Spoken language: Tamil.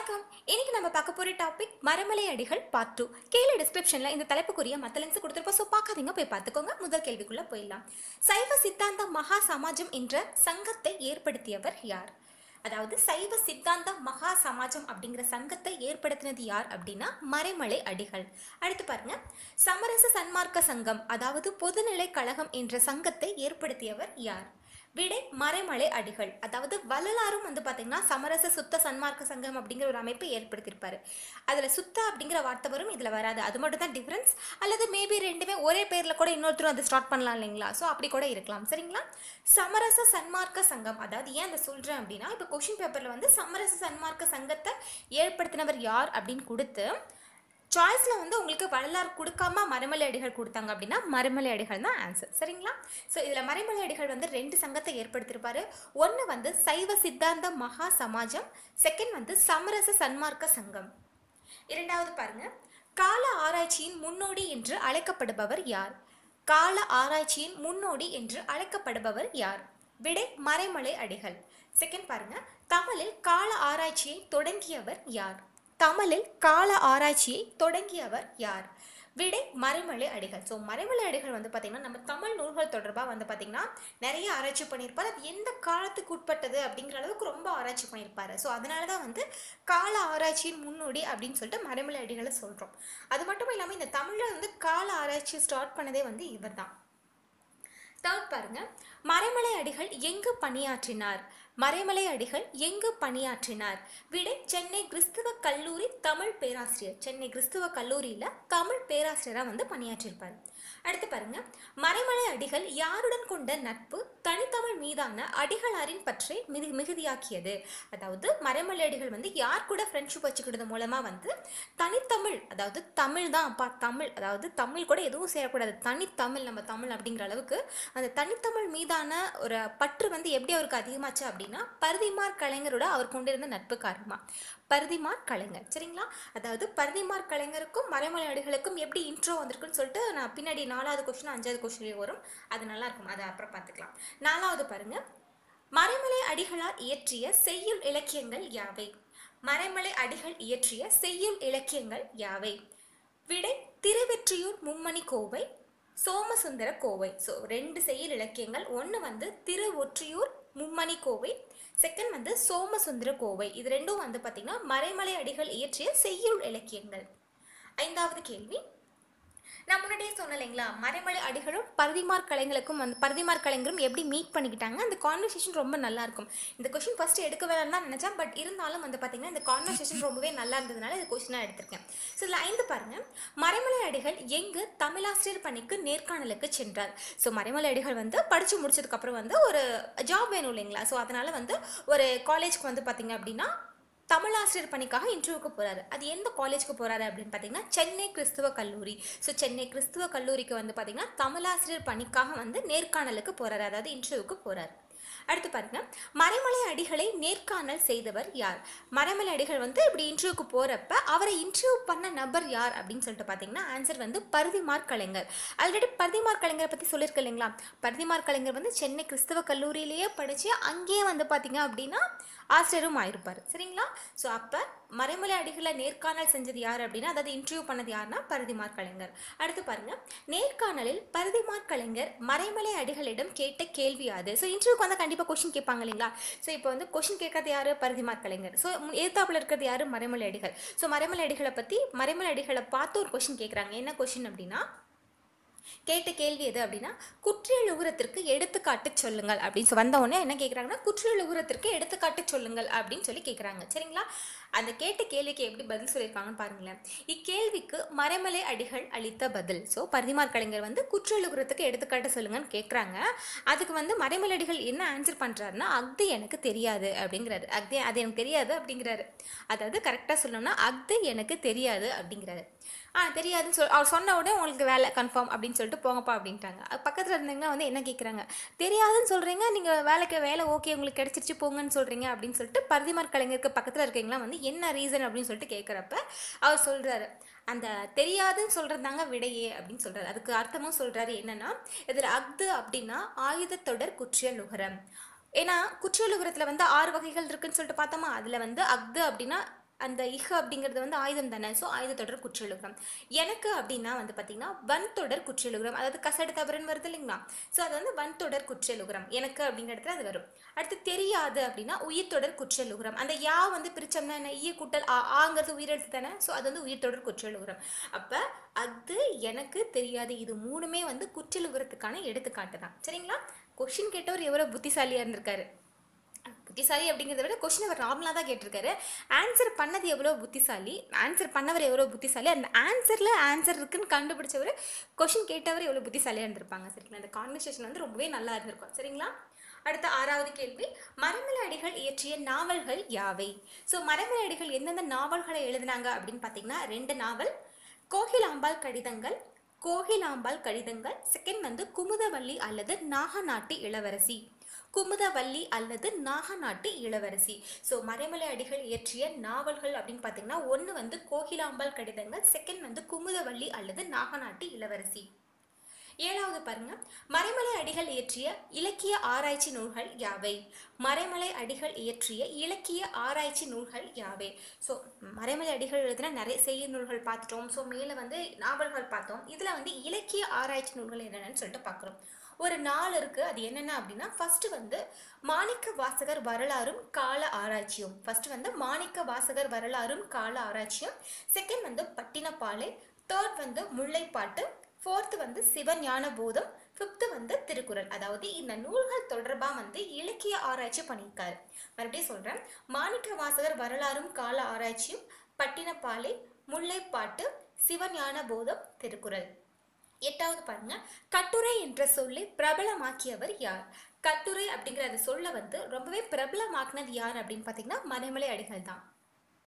வணக்கம் இன்னைக்கு நம்ம பார்க்க போற டாபிக் மரமலை அடிகள் பார்ட் டூ கீழே டிஸ்கிரிப்ஷன்ல இந்த தலைப்புக்குரிய மத்த லிங்க்ஸ் கொடுத்துருப்போம் ஸோ பார்க்காதீங்க போய் பார்த்துக்கோங்க முதல் கேள்விக்குள்ள போயிடலாம் சைவ சித்தாந்த மகா சமாஜம் என்ற சங்கத்தை ஏற்படுத்தியவர் யார் அதாவது சைவ சித்தாந்த மகா சமாஜம் அப்படிங்கிற சங்கத்தை ஏற்படுத்தினது யார் அப்படின்னா மறைமலை அடிகள் அடுத்து பாருங்க சமரச சன்மார்க்க சங்கம் அதாவது பொதுநிலை கழகம் என்ற சங்கத்தை ஏற்படுத்தியவர் யார் விடை மறைமலை அடிகள் அதாவது வள்ளலாரும் வந்து பார்த்தீங்கன்னா சமரச சுத்த சன்மார்க்க சங்கம் அப்படிங்கிற ஒரு அமைப்பை ஏற்படுத்தியிருப்பாரு அதில் சுத்த அப்படிங்கிற வார்த்தை வரும் இதில் வராது அது மட்டும் தான் டிஃப்ரென்ஸ் அல்லது மேபி ரெண்டுமே ஒரே பேரில் கூட இன்னொருத்தரும் அது ஸ்டார்ட் பண்ணலாம் இல்லைங்களா ஸோ அப்படி கூட இருக்கலாம் சரிங்களா சமரச சன்மார்க்க சங்கம் அதாவது ஏன் அதை சொல்கிறேன் அப்படின்னா இப்போ கொஷின் பேப்பரில் வந்து சமரச சன்மார்க்க சங்கத்தை ஏற்படுத்தினவர் யார் அப்படின்னு கொடுத்து சாய்ஸில் வந்து உங்களுக்கு வரலாறு கொடுக்காம மரமலை அடிகள் கொடுத்தாங்க அப்படின்னா மரமலை அடிகள் தான் ஆன்சர் சரிங்களா ஸோ இதில் மரமலை அடிகள் வந்து ரெண்டு சங்கத்தை ஏற்படுத்தியிருப்பாரு ஒன்று வந்து சைவ சித்தாந்த மகா சமாஜம் செகண்ட் வந்து சமரச சன்மார்க்க சங்கம் இரண்டாவது பாருங்க கால ஆராய்ச்சியின் முன்னோடி என்று அழைக்கப்படுபவர் யார் கால ஆராய்ச்சியின் முன்னோடி என்று அழைக்கப்படுபவர் யார் விடை மறைமலை அடிகள் செகண்ட் பாருங்க தமிழில் கால ஆராய்ச்சியை தொடங்கியவர் யார் தமிழில் கால ஆராய்ச்சியை தொடங்கியவர் யார் விடை மறைமலை அடிகள் ஸோ மறைமலை அடிகள் வந்து பார்த்திங்கன்னா நம்ம தமிழ் நூல்கள் தொடர்பாக வந்து பார்த்திங்கன்னா நிறைய ஆராய்ச்சி பண்ணியிருப்பார் அது எந்த காலத்துக்கு உட்பட்டது அப்படிங்கிற அளவுக்கு ரொம்ப ஆராய்ச்சி பண்ணியிருப்பாரு ஸோ அதனால தான் வந்து கால ஆராய்ச்சியின் முன்னோடி அப்படின்னு சொல்லிட்டு மறைமலை அடிகளை சொல்கிறோம் அது மட்டும் இல்லாமல் இந்த தமிழில் வந்து கால ஆராய்ச்சி ஸ்டார்ட் பண்ணதே வந்து இவர் தான் தேர்ட் பாருங்க மறைமலை அடிகள் எங்கு பணியாற்றினார் மறைமலை அடிகள் எங்கு பணியாற்றினார் விடை சென்னை கிறிஸ்துவ கல்லூரி தமிழ் பேராசிரியர் சென்னை கிறிஸ்துவ கல்லூரியில் தமிழ் பேராசிரியராக வந்து பணியாற்றியிருப்பார் அடுத்து பாருங்க மறைமலை அடிகள் யாருடன் கொண்ட நட்பு தனித்தமிழ் மீதான அடிகளாரின் பற்றி மிகு மிகுதியாக்கியது அதாவது மறைமலை அடிகள் வந்து யார் கூட ஃப்ரெண்ட்ஷிப் வச்சுக்கிறது மூலமாக வந்து தனித்தமிழ் அதாவது தமிழ் தான் அப்பா தமிழ் அதாவது தமிழ் கூட எதுவும் சேரக்கூடாது தனித்தமிழ் நம்ம தமிழ் அப்படிங்கிற அளவுக்கு அந்த தனித்தமிழ் மீதான ஒரு பற்று வந்து எப்படி அவருக்கு அதிகமாச்சு அப்படின்னா பருதிமார் கலைஞரோட அவர் கொண்டிருந்த நட்பு காரணமா பருதிமார் கலைஞர் சரிங்களா அதாவது பருதிமார் கலைஞருக்கும் மறைமலை அடிகளுக்கும் எப்படி இன்ட்ரோ வந்திருக்குன்னு சொல்லிட்டு நான் பின்னாடி நாலாவது கொஸ்டின் அஞ்சாவது கொஸ்டின் வரும் அது நல்லா இருக்கும் அதை அப்புறம் பார்த்துக்கலாம் நாலாவது பாருங்க மறைமலை அடிகளார் இயற்றிய செய்யுள் இலக்கியங்கள் யாவை மறைமலை அடிகள் இயற்றிய செய்யுள் இலக்கியங்கள் யாவை விடை திருவெற்றியூர் மும்மணி கோவை சோமசுந்தர கோவை ஸோ ரெண்டு செய்யுள் இலக்கியங்கள் ஒன்று வந்து திருவொற்றியூர் மும்மணி கோவை செகண்ட் வந்து சோமசுந்தர கோவை இது ரெண்டும் வந்து பார்த்திங்கன்னா மறைமலை அடிகள் இயற்றிய செய்யுள் இலக்கியங்கள் ஐந்தாவது கேள்வி நான் முன்னாடியே சொன்னேன் இல்லைங்களா மறைமலை அடிகளும் பரதிமார் கலைஞருக்கும் வந்து பரதிமார் கலைஞரும் எப்படி மீட் பண்ணிக்கிட்டாங்க அந்த கான்வர்சேஷன் ரொம்ப நல்லா இருக்கும் இந்த கொஷின் ஃபர்ஸ்ட் எடுக்க வேணாம்னு தான் நினச்சேன் பட் இருந்தாலும் வந்து பார்த்தீங்கன்னா இந்த கான்வர்சேஷன் ரொம்பவே நல்லா இருந்ததுனால இந்த கொஷினாக எடுத்திருக்கேன் ஸோ இதில் ஐந்து பாருங்க மறைமலை அடிகள் எங்கு தமிழாசிரியர் பணிக்கு நேர்காணலுக்கு சென்றார் ஸோ மறைமலை அடிகள் வந்து படித்து முடிச்சதுக்கப்புறம் வந்து ஒரு ஜாப் வேணும் இல்லைங்களா ஸோ அதனால் வந்து ஒரு காலேஜ்க்கு வந்து பார்த்தீங்க அப்படின்னா தமிழாசிரியர் பணிக்காக இன்டர்வியூக்கு போகிறாரு அது எந்த காலேஜ்க்கு போகிறாரு அப்படின்னு பார்த்தீங்கன்னா சென்னை கிறிஸ்துவ கல்லூரி ஸோ சென்னை கிறிஸ்துவ கல்லூரிக்கு வந்து பார்த்தீங்கன்னா தமிழாசிரியர் பணிக்காக வந்து நேர்காணலுக்கு போகிறாரு அதாவது இன்டர்வியூக்கு போகிறாரு அடுத்து பாருங்க மறைமலை அடிகளை நேர்காணல் செய்தவர் யார் மறைமலை அடிகள் வந்து இப்படி இன்டர்வியூக்கு போகிறப்ப அவரை இன்டர்வியூ பண்ண நபர் யார் அப்படின்னு சொல்லிட்டு பார்த்தீங்கன்னா ஆன்சர் வந்து பருதிமார் கலைஞர் ஆல்ரெடி பருதிமார் கலைஞரை பற்றி சொல்லியிருக்க இல்லைங்களா பருதிமார் கலைஞர் வந்து சென்னை கிறிஸ்தவ கல்லூரியிலேயே படித்து அங்கேயே வந்து பார்த்தீங்க அப்படின்னா ஆசிரியரும் ஆயிருப்பார் சரிங்களா ஸோ அப்போ மறைமலை அடிகளை நேர்காணல் செஞ்சது யார் அப்படின்னா அதாவது இன்டர்வியூ பண்ணது யாருன்னா பரதிமார் கலைஞர் அடுத்து பாருங்க நேர்காணலில் பரதிமார் கலைஞர் மறைமலை அடிகளிடம் கேட்ட கேள்வி அது ஸோ இன்டர்வியூக்கு வந்து கண்டிப்பாக கொஷின் கேட்பாங்க இல்லைங்களா ஸோ இப்போ வந்து கொஷின் கேட்கறது யாரு பரதிமார் கலைஞர் ஸோ எதிர்த்தாப்புல இருக்கிறது யாரு மறைமலை அடிகள் ஸோ மறைமலை அடிகளை பற்றி மறைமலை அடிகளை பார்த்து ஒரு கொஷின் கேட்குறாங்க என்ன கொஷின் அப்படின்னா கேட்ட கேள்வி எது அப்படின்னா குற்றியல் உகுரத்திற்கு எடுத்துக்காட்டு சொல்லுங்கள் அப்படின்னு சொல்லி வந்த உடனே என்ன கேட்குறாங்கன்னா குற்றியல் உகுரத்திற்கு எடுத்துக்காட்டு சொல்லுங்கள் அப்படின்னு சொல்லி கேட்குறாங்க சரிங்களா அந்த கேட்ட கேள்விக்கு எப்படி பதில் சொல்லியிருக்காங்கன்னு பாருங்களேன் இக்கேள்விக்கு மறைமலை அடிகள் அளித்த பதில் ஸோ பரிதிமார் கலைஞர் வந்து குற்றலுகுரத்துக்கு எடுத்துக்காட்டு சொல்லுங்கன்னு கேட்குறாங்க அதுக்கு வந்து மறைமலை அடிகள் என்ன ஆன்சர் பண்ணுறாருன்னா அஃது எனக்கு தெரியாது அப்படிங்கிறாரு அஃது அது எனக்கு தெரியாது அப்படிங்கிறாரு அதாவது கரெக்டாக சொல்லணும்னா அஃது எனக்கு தெரியாது அப்படிங்கிறாரு ஆ தெரியாதுன்னு சொல் அவர் சொன்ன உடனே உங்களுக்கு வேலை கன்ஃபார்ம் அப்படின்னு சொல்லிட்டு போங்கப்பா அப்படின்ட்டாங்க பக்கத்தில் இருந்தவங்க வந்து என்ன கேட்குறாங்க தெரியாதுன்னு சொல்கிறீங்க நீங்கள் வேலைக்கு வேலை ஓகே உங்களுக்கு கிடச்சிருச்சு போங்கன்னு சொல்கிறீங்க அப்படின்னு சொல்லிட்டு பரதிமார் கலைஞருக்கு பக்கத்தில் இருக்கீங்களா வந்து என்ன ரீசன் அப்படின்னு சொல்லிட்டு கேட்குறப்ப அவர் சொல்கிறாரு அந்த தெரியாதுன்னு சொல்கிறது தாங்க விடையே அப்படின்னு சொல்கிறாரு அதுக்கு அர்த்தமும் சொல்கிறாரு என்னன்னா இதில் அஃது அப்படின்னா ஆயுதத்தொடர் குற்றியல் உகரம் ஏன்னா குற்றியல் உகரத்தில் வந்து ஆறு வகைகள் இருக்குன்னு சொல்லிட்டு பார்த்தோமா அதில் வந்து அஃது அப்படின்னா அந்த இஹ் அப்படிங்கிறது வந்து ஆயுதம் தானே ஸோ ஆயுதத்தொடர் குற்றெழுகுறம் எனக்கு அப்படின்னா வந்து பார்த்தீங்கன்னா வன்தொடர் குற்றெழுகுறம் அதாவது கசடு தவறுன்னு வருது இல்லைங்களா ஸோ அது வந்து வன்தொடர் குற்றெழுகுறம் எனக்கு அப்படிங்கிற இடத்துல அது வரும் அடுத்து தெரியாது அப்படின்னா உயிர்த்தொடர் குற்றெழுகுறம் அந்த யா வந்து பிரிச்சோம்னா என்ன ஈய கூட்டல் ஆ ஆங்கிறது உயிரெழுத்து தானே ஸோ அது வந்து உயிர்த்தொடர் குற்றெழுகுறம் அப்போ அது எனக்கு தெரியாது இது மூணுமே வந்து குற்றெழுகுறதுக்கான எடுத்துக்காட்டு தான் சரிங்களா கொஷின் கேட்டவர் எவ்வளோ புத்திசாலியாக இருந்திருக்காரு புத்திசாலி அப்படிங்கிறத விட கொஷின் அவர் நார்மலாக தான் கேட்டிருக்காரு ஆன்சர் பண்ணது எவ்வளோ புத்திசாலி ஆன்சர் பண்ணவர் எவ்வளோ புத்திசாலி அந்த ஆன்சரில் ஆன்சர் இருக்குன்னு கண்டுபிடிச்சவர் கொஷின் கேட்டவர் எவ்வளோ புத்திசாலியாக இருந்திருப்பாங்க சரிங்களா அந்த கான்வர்சேஷன் வந்து ரொம்பவே நல்லா இருந்திருக்கும் சரிங்களா அடுத்த ஆறாவது கேள்வி மரமலை அடிகள் இயற்றிய நாவல்கள் யாவை ஸோ மரமலை அடிகள் எந்தெந்த நாவல்களை எழுதினாங்க அப்படின்னு பார்த்தீங்கன்னா ரெண்டு நாவல் கோகிலாம்பாள் கடிதங்கள் கோகிலாம்பாள் கடிதங்கள் செகண்ட் வந்து குமுதவள்ளி அல்லது நாகநாட்டு இளவரசி குமுதவள்ளி அல்லது நாகநாட்டு இளவரசி ஸோ மறைமலை அடிகள் இயற்றிய நாவல்கள் அப்படின்னு பார்த்தீங்கன்னா ஒன்று வந்து கோகிலாம்பாள் கடிதங்கள் செகண்ட் வந்து குமுதவள்ளி அல்லது நாகநாட்டு இளவரசி ஏழாவது பாருங்க மறைமலை அடிகள் இயற்றிய இலக்கிய ஆராய்ச்சி நூல்கள் யாவை மறைமலை அடிகள் இயற்றிய இலக்கிய ஆராய்ச்சி நூல்கள் யாவை ஸோ மறைமலை அடிகள் எழுதின நிறைய செய்தி நூல்கள் பார்த்துட்டோம் ஸோ மேலே வந்து நாவல்கள் பார்த்தோம் இதில் வந்து இலக்கிய ஆராய்ச்சி நூல்கள் என்னென்னு சொல்லிட்டு பார்க்குறோம் ஒரு நாள் இருக்கு அது என்னென்ன அப்படின்னா ஃபர்ஸ்ட் வந்து மாணிக்க வாசகர் வரலாறும் கால ஆராய்ச்சியும் ஃபர்ஸ்ட் வந்து மாணிக்க வாசகர் வரலாறும் கால ஆராய்ச்சியும் செகண்ட் வந்து பட்டினப்பாலை தேர்ட் வந்து முல்லைப்பாட்டு ஃபோர்த்து வந்து சிவஞான போதம் ஃபிஃப்த்து வந்து திருக்குறள் அதாவது இந்த நூல்கள் தொடர்பாக வந்து இலக்கிய ஆராய்ச்சி பண்ணியிருக்காரு மறுபடியும் சொல்கிறேன் மாணிக்க வாசகர் வரலாறும் கால ஆராய்ச்சியும் பட்டினப்பாலை முல்லைப்பாட்டு சிவஞான போதம் திருக்குறள் எட்டாவது பாருங்க கட்டுரை என்ற சொல்லை பிரபலமாக்கியவர் யார் கட்டுரை அப்படிங்கிற அந்த சொல்லை வந்து ரொம்பவே பிரபலமாக்குனது யார் அப்படின்னு பார்த்தீங்கன்னா மறைமலை அடிகள் தான்